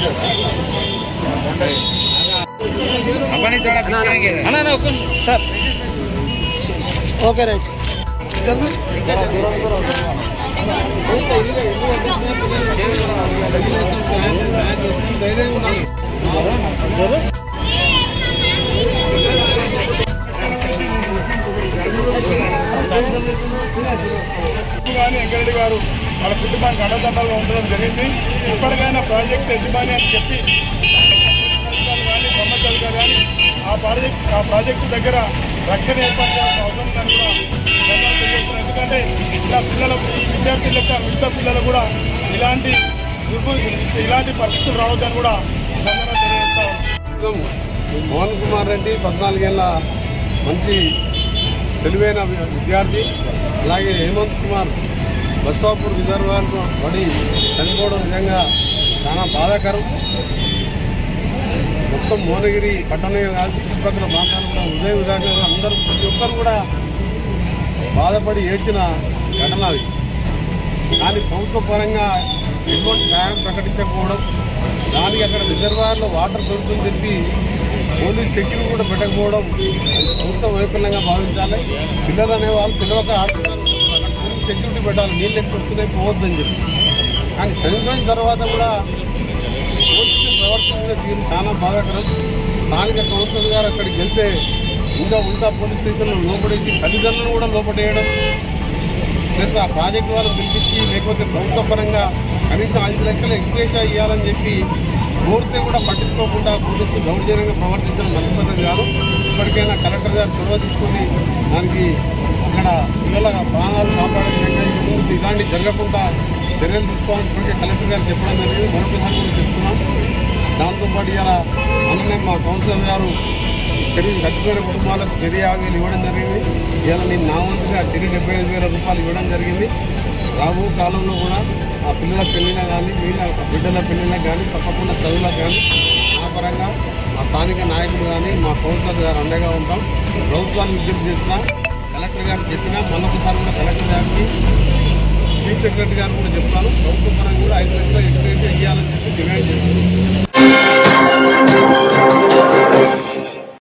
అన్నా అన్నా, ఒక్క నిమిషం. సార్ ఓకే రైట్ కానీ వెంకరెడ్డి గారు వాళ్ళ కుటుంబానికి అండదండలుగా ఉండడం జరిగింది ఇప్పటికైనా ప్రాజెక్ట్ యజమాని అని చెప్పి కానీ బ్రహ్మచారి గారు కానీ ఆ ప్రాజెక్ట్ ఆ ప్రాజెక్టు దగ్గర రక్షణ ఏర్పాటు చేయాల్సిన అవసరం ఉందని కూడా ధన్యవాదాలు తెలియజేస్తున్నాను. ఎందుకంటే ఇలా పిల్లలకు ఈ విద్యార్థుల యొక్క మిగతా పిల్లలు కూడా ఇలాంటి దుర్భ ఇలాంటి పరిస్థితులు రావద్దని కూడా ఈ సందర్భంగా తెలియజేస్తా ఉన్నాను. మోహన్ కుమార్ రెడ్డి పద్నాలుగేళ్ల మంచి తెలివైన వి- విద్యార్థి అలాగే హేమంత్ కుమార్ బస్వాపూర్ రిజర్వాయర్ పడి చనిపోవడం నిజంగా చాలా బాధాకరం మొత్తం భువనగిరి పట్టణమే కాదు చుట్టుపక్కల ప్రాంతాలు కూడా ఉదయ విధానంగా అందరూ ప్రతి ఒక్కరు కూడా బాధపడి ఏడ్చిన ఘటన అది కానీ ప్రభుత్వ పరంగా ఎటువంటి సాయం ప్రకటించకపోవడం దానికి అక్కడ రిజర్వాయర్లో వాటర్ దొరుకుతుందని చెప్పి పోలీస్ సెక్యూరిటీ కూడా పెట్టకపోవడం అది ప్రభుత్వ వైఫల్యంగా భావించాలి పిల్లలు అనేవాళ్ళు పిల్లలతో ఆడుతున్నారు అక్కడ పోలీస్ సెక్యూరిటీ పెట్టాలి నీళ్ళు ఎక్కువ వస్తున్నాయి పోవద్దని చెప్పి కానీ చనిపోయిన తర్వాత కూడా పోలీసులు ప్రవర్తించిన తీరు చాలా బాధాకరం స్థానిక కౌన్సిలర్ గారు అక్కడికి వెళ్తే ఇంకా ఉంటా పోలీస్ స్టేషన్లో లోపడేసి తల్లిదండ్రులను కూడా లోపడేయడం లేదా ఆ ప్రాజెక్ట్ వాళ్ళు పిలిపించి లేకపోతే ప్రభుత్వ పరంగా కనీసం ఐదు లక్షల ఎక్స్ప్రెస్ ఇవ్వాలని చెప్పి కోరితే కూడా పట్టించుకోకుండా పోలీసులు దౌర్జన్యంగా ప్రవర్తించడం మంచి పద్ధతి కాదు ఇప్పటికైనా కలెక్టర్ గారు చొరవ తీసుకొని దానికి అక్కడ పిల్లల ప్రాణాలు కాపాడే విధంగా ఇక ముందు ఇలాంటివి జరగకుండా చర్యలు తీసుకోవాలని ఇప్పటికే కలెక్టర్ గారు చెప్పడం జరిగింది మరొకసారి కూడా చెప్తున్నాం దాంతోపాటు ఇలా మొన్ననే మా కౌన్సిలర్ గారు చెరువు చచ్చిపోయిన కుటుంబాలకు చెరి యాభై వేలు ఇవ్వడం జరిగింది ఇవాళ నేను నా వంతుగా చెరి డెబ్బై ఐదు వేల రూపాయలు ఇవ్వడం జరిగింది రాబో కాలంలో కూడా ఆ పిల్లల పెళ్ళిన కానీ మిగిలిన బిడ్డల పెళ్ళిన కానీ తప్పకుండా చదువులకు కానీ నా పరంగా మా స్థానిక నాయకులు కానీ మా కౌన్సిలర్ గారు అండగా ఉంటాం ప్రభుత్వాన్ని విజ్ఞప్తి చేస్తున్నా కలెక్టర్ గారు చెప్పినా మరొకసారి కూడా కలెక్టర్ గారికి చీఫ్ సెక్రటరీ గారు కూడా చెప్తాను ప్రభుత్వ పరంగా కూడా ఐదు లక్షల ఎక్కువ ఇవ్వాలని చెప్పి డిమాండ్ చేస్తున్నాను